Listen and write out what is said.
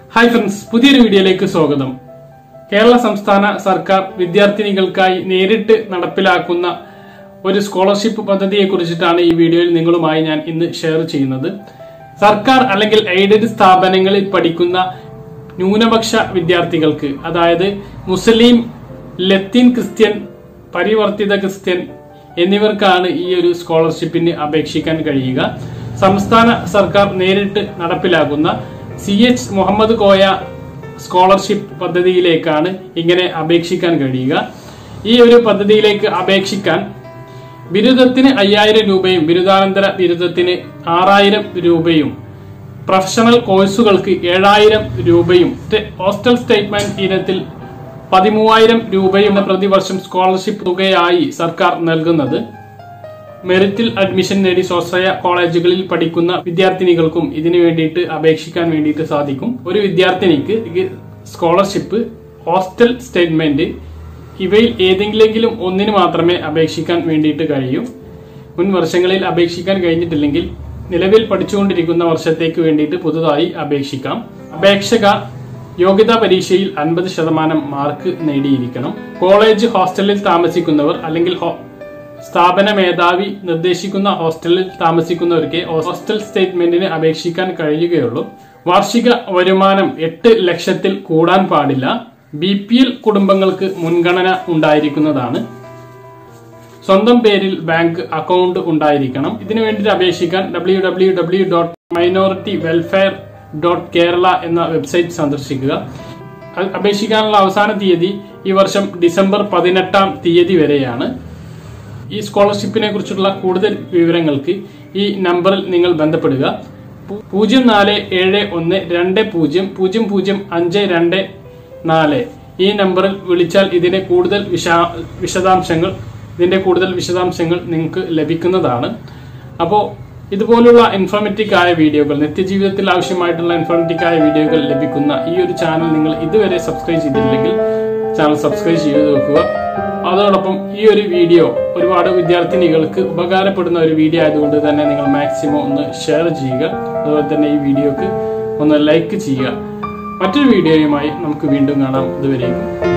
hi friends പുതിയൊരു വീഡിയോയിലേക്ക് സ്വാഗതം കേരള സംസ്ഥാന സർക്കാർ വിദ്യാർത്ഥിനികൾക്കായി നേരിട്ട് നടപ്പിലാക്കുന്ന ഒരു സ്കോളർഷിപ്പ് പദ്ധതിയെ കുറിച്ചിട്ടാണ് ഈ വീഡിയോയിൽ നിങ്ങളുമായി ഞാൻ ഇന്ന് ഷെയർ ചെയ്യുന്നത് സർക്കാർ അല്ലെങ്കിൽ എയ്ഡഡ് സ്ഥാപനങ്ങളിൽ പഠിക്കുന്ന ന്യൂനപക്ഷ വിദ്യാർത്ഥികൾക്ക് അതായത് മുസ്ലിം ലത്തീൻ ക്രിസ്ത്യൻ പരിവർത്തിത ക്രിസ്ത്യൻ എന്നിവർക്കാണ് ഈ ഒരു സ്കോളർഷിപ്പിന് അപേക്ഷിക്കാൻ കഴിയുക സംസ്ഥാന സർക്കാർ നേരിട്ട് നടപ്പിലാക്കുന്ന സി എച്ച് മുഹമ്മദ് കോയ സ്കോളർഷിപ്പ് പദ്ധതിയിലേക്കാണ് ഇങ്ങനെ അപേക്ഷിക്കാൻ കഴിയുക ഈ ഒരു പദ്ധതിയിലേക്ക് അപേക്ഷിക്കാൻ ബിരുദത്തിന് അയ്യായിരം രൂപയും ബിരുദാനന്തര ബിരുദത്തിന് ആറായിരം രൂപയും പ്രൊഫഷണൽ കോഴ്സുകൾക്ക് ഏഴായിരം രൂപയും സ്റ്റെ- ഹോസ്റ്റൽ സ്റ്റേറ്റ്മെന്റ് ഇനത്തിൽ പതിമൂവായിരം രൂപയും പ്രതിവർഷം സ്കോളർഷിപ്പ് തുകയായി സർക്കാർ നൽകുന്നത് മെറിറ്റിൽ അഡ്മിഷൻ നേടി സ്വാശ്രയ കോളേജുകളിൽ പഠിക്കുന്ന വിദ്യാർത്ഥിനികൾക്കും ഇതിനു വേണ്ടിയിട്ട് അപേക്ഷിക്കാൻ വേണ്ടിയിട്ട് സാധിക്കും ഒരു വിദ്യാർത്ഥിനിക്ക് ഈ സ്കോളർഷിപ്പ് ഹോസ്റ്റൽ സ്റ്റേറ്റ്മെന്റ് ഇവയിൽ ഏതെങ്കിലും ഒന്നിന് മാത്രമേ അപേക്ഷിക്കാൻ വേണ്ടിയിട്ട് കഴിയൂ മുൻ വർഷങ്ങളിൽ അപേക്ഷിക്കാൻ കഴിഞ്ഞിട്ടില്ലെങ്കിൽ നിലവിൽ പഠിച്ചുകൊണ്ടിരിക്കുന്ന വർഷത്തേക്ക് വേണ്ടിയിട്ട് പുതുതായി അപേക്ഷിക്കാം അപേക്ഷക യോഗ്യതാ പരീക്ഷയിൽ അൻപത് ശതമാനം മാർക്ക് നേടിയിരിക്കണം കോളേജ് ഹോസ്റ്റലിൽ താമസിക്കുന്നവർ അല്ലെങ്കിൽ ഹോ- സ്ഥാപന മേധാവി നിർദ്ദേശിക്കുന്ന ഹോസ്റ്റലിൽ താമസിക്കുന്നവർക്ക് ഹോസ്റ്റൽ സ്റ്റേറ്റ്മെന്റിന് അപേക്ഷിക്കാൻ കഴിയുകയുള്ളൂ വാർഷിക വരുമാനം എട്ട് ലക്ഷത്തിൽ കൂടാൻ പാടില്ല ബി പി എൽ കുടുംബങ്ങൾക്ക് മുൻഗണന ഉണ്ടായിരിക്കുന്നതാണ് സ്വന്തം പേരിൽ ബാങ്ക് അക്കൗണ്ട് ഉണ്ടായിരിക്കണം ഇതിനു വേണ്ടി അപേക്ഷിക്കാൻ W W W dot minority welfare dot Kerala എന്ന വെബ്സൈറ്റ് സന്ദർശിക്കുക അ- അപേക്ഷിക്കാനുള്ള അവസാന തീയതി ഈ വർഷം ഡിസംബർ പതിനെട്ടാം തീയതി വരെയാണ് ഈ സ്കോളർഷിപ്പിനെ കുറിച്ചുള്ള കൂടുതൽ വിവരങ്ങൾക്ക് ഈ നമ്പറിൽ നിങ്ങൾ ബന്ധപ്പെടുക പൂ- പൂജ്യം നാല് ഏഴ് ഒന്ന് രണ്ട് പൂജ്യം പൂജ്യം പൂജ്യം അഞ്ച് രണ്ട് നാല് ഈ നമ്പറിൽ വിളിച്ചാൽ ഇതിന്റെ കൂടുതൽ വിശാ- വിശദാംശങ്ങൾ ഇതിന്റെ കൂടുതൽ വിശദാംശങ്ങൾ നിങ്ങൾക്ക് ലഭിക്കുന്നതാണ് അപ്പോൾ ഇതുപോലുള്ള ഇൻഫോർമേറ്റീവ് ആയ വീഡിയോകൾ നിത്യജീവിതത്തിൽ ആവശ്യമായിട്ടുള്ള ഇൻഫോർമേറ്റീവ് ആയ വീഡിയോകൾ ലഭിക്കുന്ന ഈ ഒരു ചാനൽ നിങ്ങൾ ഇതുവരെ സബ്സ്ക്രൈബ് ചെയ്തിട്ടില്ലെങ്കിൽ ചാനൽ സബ്സ്ക്രൈബ് ചെയ്ത് വെക്കുക അതോടൊപ്പം ഈ ഒരു വീഡിയോ ഒരുപാട് വിദ്യാർത്ഥിനികൾക്ക് ഉപകാരപ്പെടുന്ന ഒരു വീഡിയോ ആയതുകൊണ്ട് തന്നെ നിങ്ങൾ മാക്സിമം ഒന്ന് ഷെയർ ചെയ്യുക അതുപോലെ തന്നെ ഈ വീഡിയോക്ക് ഒന്ന് ലൈക്ക് ചെയ്യുക മറ്റൊരു വീഡിയോയുമായി നമുക്ക് വീണ്ടും കാണാം ഇതുവരേക്കും